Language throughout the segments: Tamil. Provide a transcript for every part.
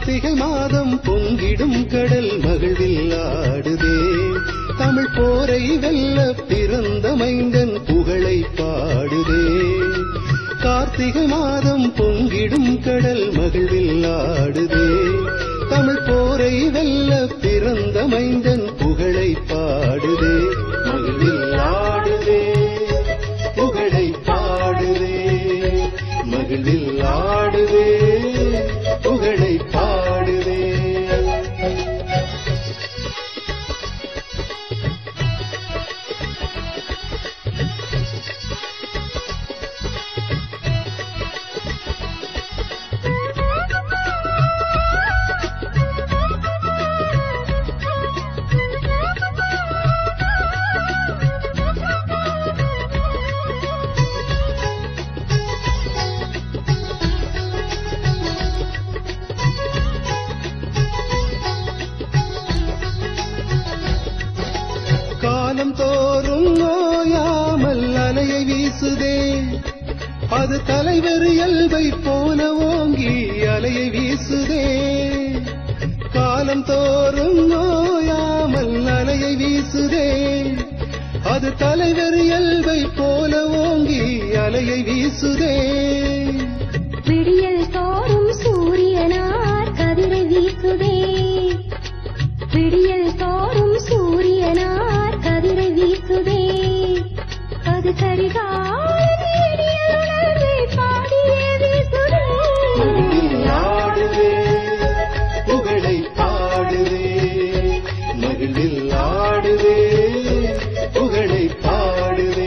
கார்த்திகை மாதம் பொங்கிடும் கடல் மகிழ்வில் ஆடுதே தமிழ் போரை வெல்ல பிறந்த மைந்தன் புகழை பாடுதே கார்த்திகை மாதம் பொங்கிடும் கடல் மகிழ்வில் ஆடுதே தமிழ் போரை வெல்ல பிறந்த மைந்தன் புகழை பாடுதே மகிழ்வில் ஆடுதே புகழை பாடுதே மகிழ்வில் ஆடுதே புகழை பாடுதே காலம் தோறும் நோயாமல் அலையை வீசுதே அது தலைவர் இயல்பை போல ஓங்கி அலையை வீசுதே காலம் தோறும் நோயாமல் அலையை வீசுதே அது தலைவர் இயல்பை போல ஓங்கி அலையை வீசுதே விடியல் தோறும் சூரியனார் கதிரை வீசுதே விடியல் தோறும் சூரியனார் கதிரை வீசுதே அது கரிகால நீடிய உணர்வை பாடியே வீசுதே மகிழ்வில் ஆடுதே புகழை பாடுதே மகிழ்வில் ஆடுதே புகழை பாடுதே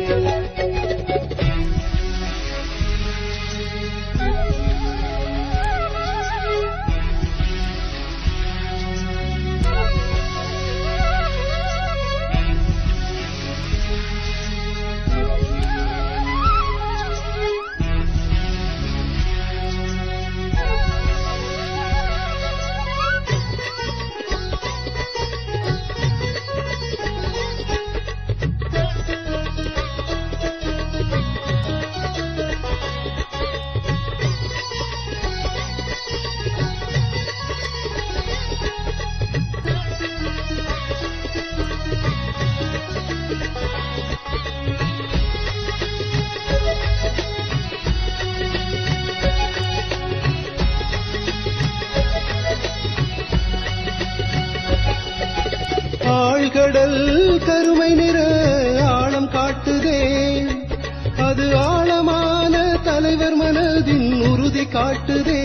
ஆழ்கடல் கருமை நிற ஆழம் காட்டுதே அது ஆழமான தலைவர் மனதின் உறுதி காட்டுதே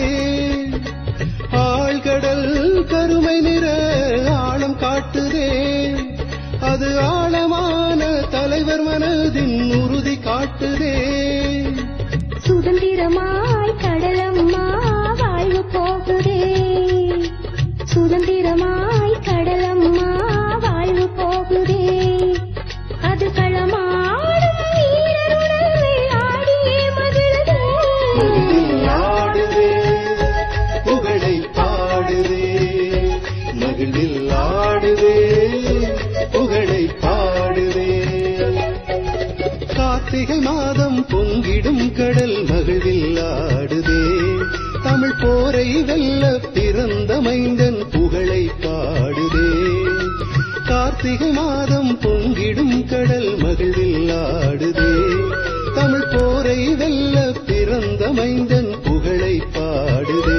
ஆழ்கடல் கருமை நிற ஆழம் காட்டுதே அது ஆழமான தலைவர் மனதின் உறுதி காட்டுதே சுதந்திரமாய் கடலம்மா வாழ்வு போகுதே சுதந்திரமாய் கடலம்மா வாழ்வு போகுதே அது களமாடும் வீரருணர்வை ஆடியே மகிழுதே மகிழ்வில் ஆடுதே புகழை பாடுதே மகிழ்வில் ஆடுதே புகழை பாடுதே கார்த்திகை மாதம் பொங்கிடும் கடல் மகிழ்வில் ஆடுதே தமிழ் போரை வெல்ல பிறந்த மைந்தன் புகழை பாடுதே கார்த்திகை மாதம் பொங்கிடும் கடல் மகிழ்வில் ஆடுதே தமிழ் போரை வெல்ல பிறந்த மைந்தன் புகழை பாடுதே